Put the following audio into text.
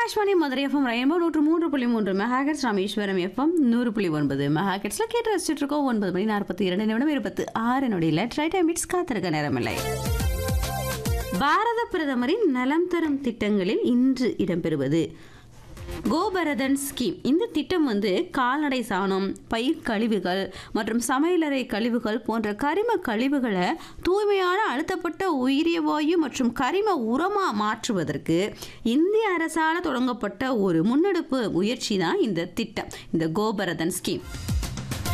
Akashvani Madurai FM rainbow நூற்று மூன்று புள்ளி மூன்று மெகாகட்ஸ் ராமேஸ்வரம் எஃப்எம் நூறு புள்ளி ஒன்பது மெகாகட்ஸ்ல கேட்டு ரசிச்சுட்டு இருக்கோம் ஒன்பது மணி நாற்பத்தி இரண்டு நிமிடம் இருபத்தி ஆறு நொடியில் ட்ரைட் மிட்ஸ் காத்திருக்க நேரமில்லை பாரத பிரதமரின் நலம் தரும் திட்டங்களில் இன்று இடம்பெறுவது கோபரதன் ஸ்கீம் இந்த திட்டம் வந்து கால்நடை சாணம் பயிர் கழிவுகள் மற்றும் சமையலறை கழிவுகள் போன்ற கரிம கழிவுகளை தூய்மையான அழுத்தப்பட்ட உயிரிய வாயு மற்றும் கரிம உரமா மாற்றுவதற்கு இந்திய அரசால் தொடங்கப்பட்ட ஒரு முன்னெடுப்பு முயற்சி தான் இந்த திட்டம் இந்த கோபரதன் ஸ்கீம்